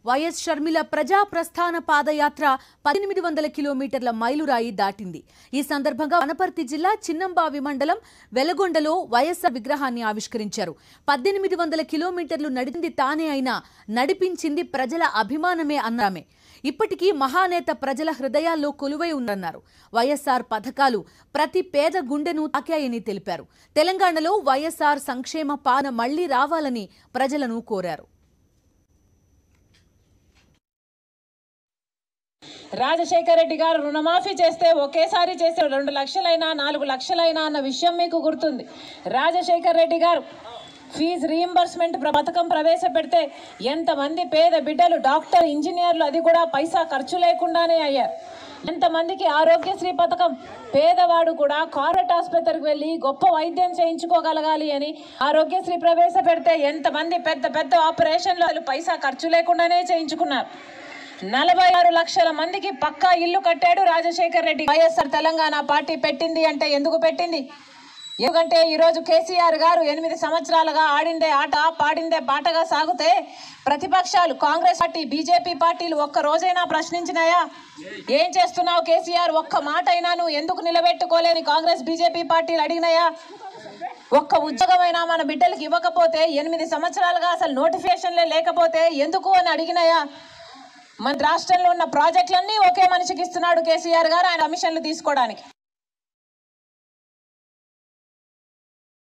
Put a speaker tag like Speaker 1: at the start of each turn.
Speaker 1: YS Sharmila ప్రజా ప్రస్థాన పాదయాత్ర పద్దెనిమిది వందల కిలోమీటర్ల మైలురాయి దాటింది ఈ సందర్భంగా వనపర్తి జిల్లా చిన్నంబావి మండలం వెలగొండలో వైఎస్ఆర్ విగ్రహాన్ని ఆవిష్కరించారు పద్దెనిమిది వందల కిలోమీటర్లు నడిచింది తానే అయినా నడిపించింది ప్రజల అభిమానమే అన్నామే ఇప్పటికీ మహానేత ప్రజల హృదయాల్లో కొలువై ఉందన్నారు వైఎస్ఆర్ పథకాలు ప్రతి పేద గుండెను తాకాయని తెలిపారు తెలంగాణలో వైఎస్ఆర్ సంక్షేమ పాలన మళ్లీ రావాలని ప్రజలను కోరారు
Speaker 2: రాజశేఖర రెడ్డి గారు రుణమాఫీ చేస్తే ఒకేసారి చేసే రెండు లక్షలైనా నాలుగు లక్షలైనా అన్న విషయం మీకు గుర్తుంది రాజశేఖర రెడ్డి గారు ఫీజు రీయింబర్స్మెంట్ పథకం ప్రవేశపెడితే ఎంతమంది పేద బిడ్డలు డాక్టర్ ఇంజనీర్లు అది కూడా పైసా ఖర్చు లేకుండానే అయ్యారు ఎంతమందికి ఆరోగ్యశ్రీ పథకం పేదవాడు కూడా కార్పొరేట్ ఆసుపత్రికి వెళ్ళి గొప్ప వైద్యం చేయించుకోగలగాలి అని ఆరోగ్యశ్రీ ప్రవేశపెడితే ఎంతమంది పెద్ద పెద్ద ఆపరేషన్లు అసలు పైసా ఖర్చు లేకుండానే చేయించుకున్నారు నలభై ఆరు లక్షల మందికి పక్కా ఇల్లు కట్టాడు రాజశేఖర్ రెడ్డి వైఎస్ఆర్ తెలంగాణ పార్టీ పెట్టింది అంటే ఎందుకు పెట్టింది ఎందుకంటే ఈరోజు కేసీఆర్ గారు ఎనిమిది సంవత్సరాలుగా ఆడిందే ఆట పాడిందే పాటగా సాగుతే ప్రతిపక్షాలు కాంగ్రెస్ పార్టీ బీజేపీ పార్టీలు ఒక్క రోజైనా ప్రశ్నించినాయా ఏం చేస్తున్నావు కేసీఆర్ ఒక్క మాట అయినా నువ్వు ఎందుకు నిలబెట్టుకోలేని కాంగ్రెస్ బీజేపీ పార్టీలు అడిగినాయా ఒక్క ఉద్యోగమైనా మన బిడ్డలకు ఇవ్వకపోతే ఎనిమిది సంవత్సరాలుగా అసలు నోటిఫికేషన్లే లేకపోతే ఎందుకు అని అడిగినాయా మన రాష్ట్రంలో ఉన్న ప్రాజెక్టులన్నీ ఒకే మనిషికి ఇస్తున్నాడు కేసీఆర్ గారు ఆయన కమిషన్లు తీసుకోవడానికి